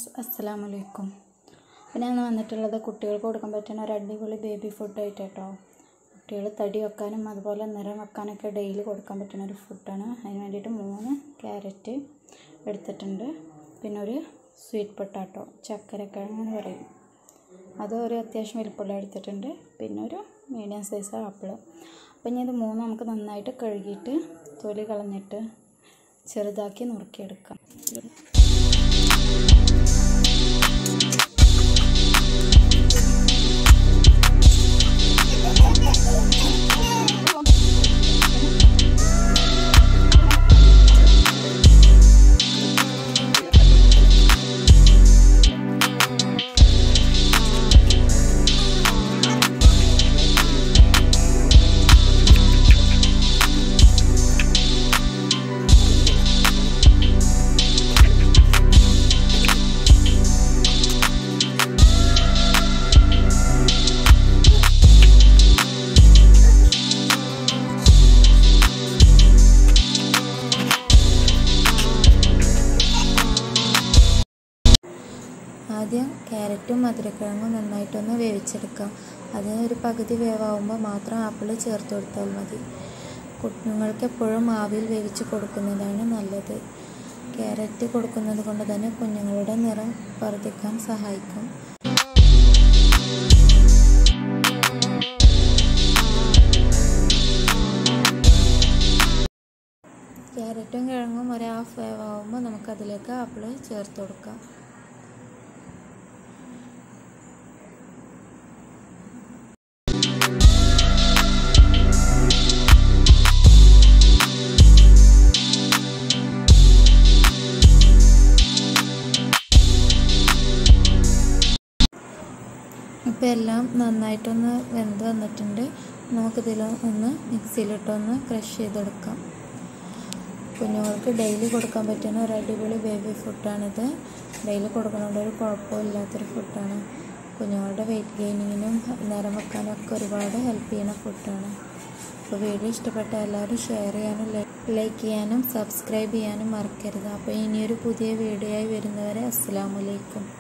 അസ്സലാമു അലൈക്കും അപ്പോൾ ഞാൻ വന്നിട്ടുള്ളത് കുട്ടികൾക്ക് കൊടുക്കാൻ പറ്റുന്ന ഒരു അടിപൊളി ബേബി ഫുഡായിട്ട് കേട്ടോ കുട്ടികൾ തടി വെക്കാനും അതുപോലെ നിറം വെക്കാനൊക്കെ ഡെയിലി കൊടുക്കാൻ പറ്റുന്ന ഒരു ഫുഡാണ് അതിന് വേണ്ടിയിട്ട് മൂന്ന് ക്യാരറ്റ് എടുത്തിട്ടുണ്ട് പിന്നെ ഒരു സ്വീറ്റ് പൊട്ടാട്ടോ ചക്കരക്കിഴങ്ങ് എന്ന് പറയും അത് ഒരു അത്യാവശ്യം വലിപ്പമുള്ള എടുത്തിട്ടുണ്ട് പിന്നെ ഒരു മീഡിയം സൈസ് ആപ്പിൾ അപ്പം ഇനി ഇത് മൂന്ന് നമുക്ക് നന്നായിട്ട് കഴുകിയിട്ട് തൊലി കളഞ്ഞിട്ട് ചെറുതാക്കി നുറുക്കിയെടുക്കാം ആദ്യം ക്യാരറ്റും മധുരക്കിഴങ്ങും നന്നായിട്ടൊന്ന് വേവിച്ചെടുക്കാം അത് ഒരു പകുതി വേവാകുമ്പോൾ മാത്രം ആപ്പിൾ ചേർത്ത് കൊടുത്താൽ മതി കുഞ്ഞുങ്ങൾക്ക് എപ്പോഴും ആവിയിൽ വേവിച്ച് കൊടുക്കുന്നതാണ് നല്ലത് ക്യാരറ്റ് കൊടുക്കുന്നത് കൊണ്ട് തന്നെ കുഞ്ഞുങ്ങളുടെ നിറം വർദ്ധിക്കാൻ സഹായിക്കും ക്യാരറ്റും കിഴങ്ങും ഒരു ഹാഫ് വേവാകുമ്പോൾ നമുക്കതിലേക്ക് ആപ്പിൾ ചേർത്ത് കൊടുക്കാം ഇപ്പോൾ എല്ലാം നന്നായിട്ടൊന്ന് വെന്ത് വന്നിട്ടുണ്ട് നമുക്കിതിൽ ഒന്ന് മിക്സിയിലിട്ടൊന്ന് ക്രഷ് ചെയ്തെടുക്കാം കുഞ്ഞുങ്ങൾക്ക് ഡെയിലി കൊടുക്കാൻ പറ്റുന്ന ഒരു അടിപൊളി ബേബി ഫുഡാണിത് ഡെയിലി കൊടുക്കുന്നതുകൊണ്ട് ഒരു കുഴപ്പമില്ലാത്തൊരു ഫുഡാണ് കുഞ്ഞുങ്ങളുടെ വെയിറ്റ് ഗെയിനിങ്ങിനും നിറം വെക്കാനും ഒക്കെ ഒരുപാട് ഹെൽപ്പ് ചെയ്യുന്ന ഫുഡാണ് അപ്പോൾ വീഡിയോ ഇഷ്ടപ്പെട്ട എല്ലാവരും ഷെയർ ചെയ്യാനും ലൈക്ക് ചെയ്യാനും സബ്സ്ക്രൈബ് ചെയ്യാനും മറക്കരുത് അപ്പോൾ ഇനിയൊരു പുതിയ വീഡിയോ ആയി വരുന്നവരെ അസ്സാമലൈക്കും